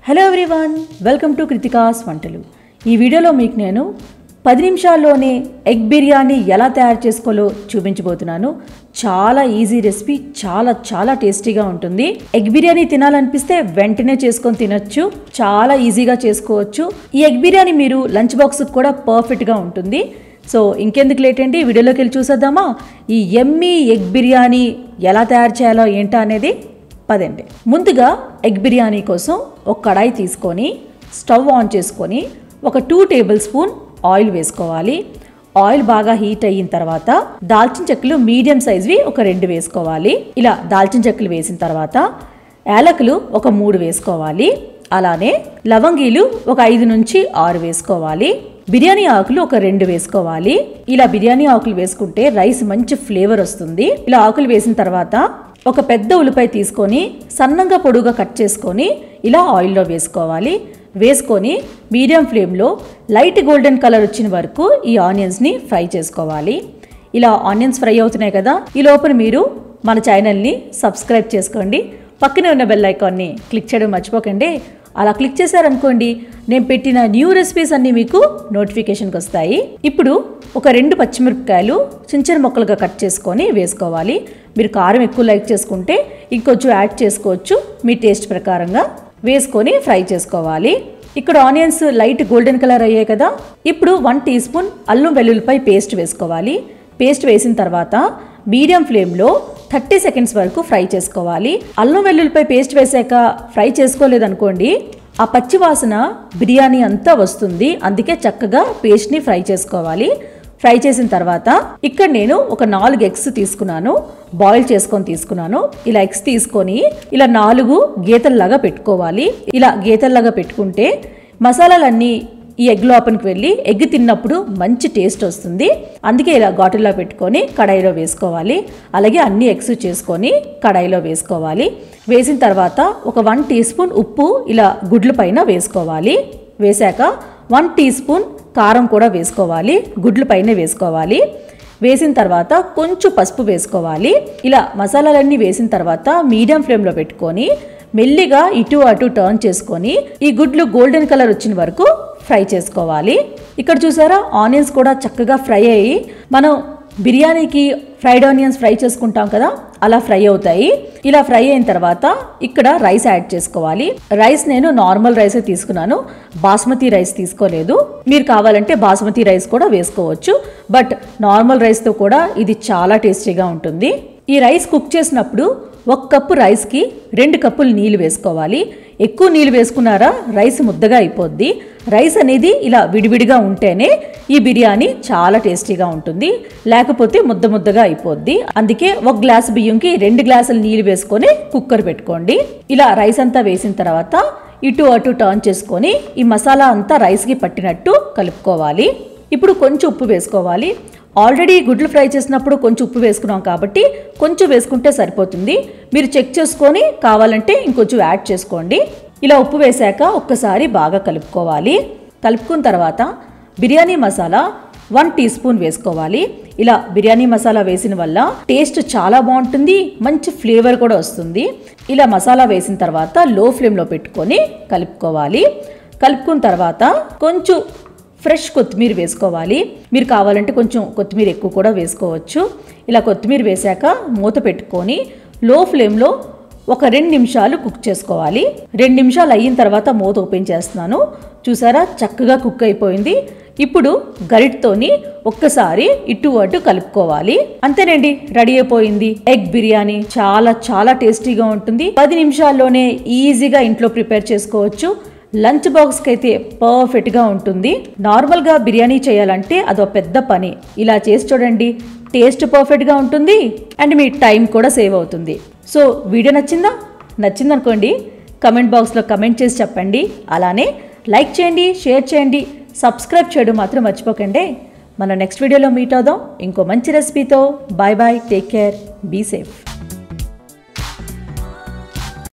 hello everyone welcome to Krithika's వంటలు ఈ వీడియోలో మీకు నేను పది నిమిషాల్లోనే ఎగ్ బిర్యానీ ఎలా తయారు చేసుకోవాలో చూపించబోతున్నాను చాలా ఈజీ రెసిపీ చాలా చాలా టేస్టీగా ఉంటుంది ఎగ్ బిర్యానీ తినాలనిపిస్తే వెంటనే చేసుకొని తినొచ్చు చాలా ఈజీగా చేసుకోవచ్చు ఈ ఎగ్ బిర్యానీ మీరు లంచ్ బాక్స్కి కూడా పర్ఫెక్ట్గా ఉంటుంది సో ఇంకెందుకు లేట్ అండి వీడియోలోకి వెళ్ళి చూసేద్దామా ఈ ఎమ్మీ ఎగ్ బిర్యానీ ఎలా తయారు చేయాలో ఏంటో అనేది పదండి ముందుగా ఎగ్ బిర్యానీ కోసం ఒక కడాయి తీసుకొని స్టవ్ ఆన్ చేసుకొని ఒక టూ టేబుల్ స్పూన్ ఆయిల్ వేసుకోవాలి ఆయిల్ బాగా హీట్ అయిన తర్వాత దాల్చిన చెక్కలు మీడియం సైజ్వి ఒక రెండు వేసుకోవాలి ఇలా దాల్చిన చెక్కలు వేసిన తర్వాత యాలకులు ఒక మూడు వేసుకోవాలి అలానే లవంగీలు ఒక ఐదు నుంచి ఆరు వేసుకోవాలి బిర్యానీ ఆకులు ఒక రెండు వేసుకోవాలి ఇలా బిర్యానీ ఆకులు వేసుకుంటే రైస్ మంచి ఫ్లేవర్ వస్తుంది ఇలా ఆకులు వేసిన తర్వాత ఒక పెద్ద ఉల్లిపాయ తీసుకొని సన్నంగా పొడుగా కట్ చేసుకొని ఇలా ఆయిల్లో వేసుకోవాలి వేసుకొని మీడియం ఫ్లేమ్లో లైట్ గోల్డెన్ కలర్ వచ్చిన వరకు ఈ ఆనియన్స్ని ఫ్రై చేసుకోవాలి ఇలా ఆనియన్స్ ఫ్రై అవుతున్నాయి కదా ఈ లోపల మీరు మన ఛానల్ని సబ్స్క్రైబ్ చేసుకోండి పక్కనే ఉన్న బెల్ ఐకాన్ని క్లిక్ చేయడం మర్చిపోకండి అలా క్లిక్ చేశారనుకోండి నేను పెట్టిన న్యూ రెసిపీస్ అన్నీ మీకు నోటిఫికేషన్కి వస్తాయి ఇప్పుడు ఒక రెండు పచ్చిమిరపకాయలు చిన్న చిన్న ముక్కలుగా కట్ చేసుకొని వేసుకోవాలి మీరు కారం ఎక్కువ లైక్ చేసుకుంటే ఇంకొంచెం యాడ్ చేసుకోవచ్చు మీ టేస్ట్ ప్రకారంగా వేసుకొని ఫ్రై చేసుకోవాలి ఇక్కడ ఆనియన్స్ లైట్ గోల్డెన్ కలర్ అయ్యాయి కదా ఇప్పుడు వన్ టీ స్పూన్ అల్లం వెల్లుల్లిపై పేస్ట్ వేసుకోవాలి పేస్ట్ వేసిన తర్వాత మీడియం ఫ్లేమ్లో థర్టీ సెకండ్స్ వరకు ఫ్రై చేసుకోవాలి అల్లం వెల్లుల్లిపై పేస్ట్ వేసాక ఫ్రై చేసుకోలేదనుకోండి ఆ పచ్చి వాసన బిర్యానీ అంతా వస్తుంది అందుకే చక్కగా పేస్ట్ని ఫ్రై చేసుకోవాలి ఫ్రై చేసిన తర్వాత ఇక్కడ నేను ఒక నాలుగు ఎగ్స్ తీసుకున్నాను బాయిల్ చేసుకొని తీసుకున్నాను ఇలా ఎగ్స్ తీసుకొని ఇలా నాలుగు గీతల్లాగా పెట్టుకోవాలి ఇలా గీతల్లాగా పెట్టుకుంటే మసాలాలన్నీ ఈ ఎగ్ లోపలికి వెళ్ళి ఎగ్ తిన్నప్పుడు మంచి టేస్ట్ వస్తుంది అందుకే ఇలా ఘాటులో పెట్టుకొని కడాయిలో వేసుకోవాలి అలాగే అన్ని ఎగ్స్ చేసుకొని కడాయిలో వేసుకోవాలి వేసిన తర్వాత ఒక వన్ టీ స్పూన్ ఉప్పు ఇలా గుడ్ల పైన వేసుకోవాలి వేశాక వన్ టీ స్పూన్ కారం కూడా వేసుకోవాలి గుడ్ల పైన వేసుకోవాలి వేసిన తర్వాత కొంచెం పసుపు వేసుకోవాలి ఇలా మసాలాలన్నీ వేసిన తర్వాత మీడియం ఫ్లేమ్లో పెట్టుకొని మెల్లిగా ఇటు అటు టర్న్ చేసుకొని ఈ గుడ్లు గోల్డెన్ కలర్ వచ్చిన వరకు ఫ్రై చేసుకోవాలి ఇక్కడ చూసారా ఆనియన్స్ కూడా చక్కగా ఫ్రై అయ్యి మనం బిర్యానీకి ఫ్రైడ్ ఆనియన్స్ ఫ్రై చేసుకుంటాం కదా అలా ఫ్రై అవుతాయి ఇలా ఫ్రై అయిన తర్వాత ఇక్కడ రైస్ యాడ్ చేసుకోవాలి రైస్ నేను నార్మల్ రైసే తీసుకున్నాను బాస్మతి రైస్ తీసుకోలేదు మీరు కావాలంటే బాస్మతి రైస్ కూడా వేసుకోవచ్చు బట్ నార్మల్ రైస్తో కూడా ఇది చాలా టేస్టీగా ఉంటుంది ఈ రైస్ కుక్ చేసినప్పుడు ఒక కప్పు రైస్కి రెండు కప్పులు నీళ్ళు వేసుకోవాలి ఎక్కువ నీళ్ళు వేసుకున్నారా రైస్ ముద్దగా అయిపోద్ది రైస్ అనేది ఇలా విడివిడిగా ఉంటేనే ఈ బిర్యానీ చాలా టేస్టీగా ఉంటుంది లేకపోతే ముద్ద ముద్దగా అయిపోద్ది అందుకే ఒక గ్లాస్ బియ్యంకి రెండు గ్లాసులు నీళ్ళు వేసుకొని కుక్కర్ పెట్టుకోండి ఇలా రైస్ అంతా వేసిన తర్వాత ఇటు అటు టర్న్ చేసుకొని ఈ మసాలా అంతా రైస్కి పట్టినట్టు కలుపుకోవాలి ఇప్పుడు కొంచెం ఉప్పు వేసుకోవాలి ఆల్రెడీ గుడ్లు ఫ్రై చేసినప్పుడు కొంచెం ఉప్పు వేసుకున్నాం కాబట్టి కొంచెం వేసుకుంటే సరిపోతుంది మీరు చెక్ చేసుకొని కావాలంటే ఇంకొంచెం యాడ్ చేసుకోండి ఇలా ఉప్పు వేశాక ఒక్కసారి బాగా కలుపుకోవాలి కలుపుకున్న తర్వాత biryani masala one teaspoon వేసుకోవాలి ఇలా బిర్యానీ మసాలా వేసిన వల్ల టేస్ట్ చాలా బాగుంటుంది మంచి ఫ్లేవర్ కూడా వస్తుంది ఇలా మసాలా వేసిన తర్వాత లో ఫ్లేమ్లో పెట్టుకొని కలుపుకోవాలి కలుపుకున్న తర్వాత కొంచెం ఫ్రెష్ కొత్తిమీర వేసుకోవాలి మీరు కావాలంటే కొంచెం కొత్తిమీర ఎక్కువ కూడా వేసుకోవచ్చు ఇలా కొత్తిమీర వేశాక మూత పెట్టుకొని లో ఫ్లేమ్లో ఒక రెండు నిమిషాలు కుక్ చేసుకోవాలి రెండు నిమిషాలు అయిన తర్వాత మూత ఓపెన్ చేస్తున్నాను చూసారా చక్కగా కుక్ అయిపోయింది ఇప్పుడు గరిటతోని ఒక్కసారి ఇటు అటు కలుపుకోవాలి అంతేనండి రెడీ అయిపోయింది ఎగ్ బిర్యానీ చాలా చాలా టేస్టీగా ఉంటుంది పది నిమిషాల్లోనే ఈజీగా ఇంట్లో ప్రిపేర్ చేసుకోవచ్చు లంచ్ బాక్స్కి అయితే పర్ఫెక్ట్గా ఉంటుంది నార్మల్గా బిర్యానీ చేయాలంటే అదో పెద్ద పని ఇలా చేసి చూడండి టేస్ట్ పర్ఫెక్ట్గా ఉంటుంది అండ్ మీ టైం కూడా సేవ్ అవుతుంది సో వీడియో నచ్చిందా నచ్చిందనుకోండి కమెంట్ బాక్స్లో కమెంట్ చేసి చెప్పండి అలానే లైక్ చేయండి షేర్ చేయండి సబ్స్క్రైబ్ చేయడం మాత్రం మర్చిపోకండి మనం నెక్స్ట్ వీడియోలో మీట్ అవుదాం ఇంకో మంచి రెసిపీతో bye bye take care be safe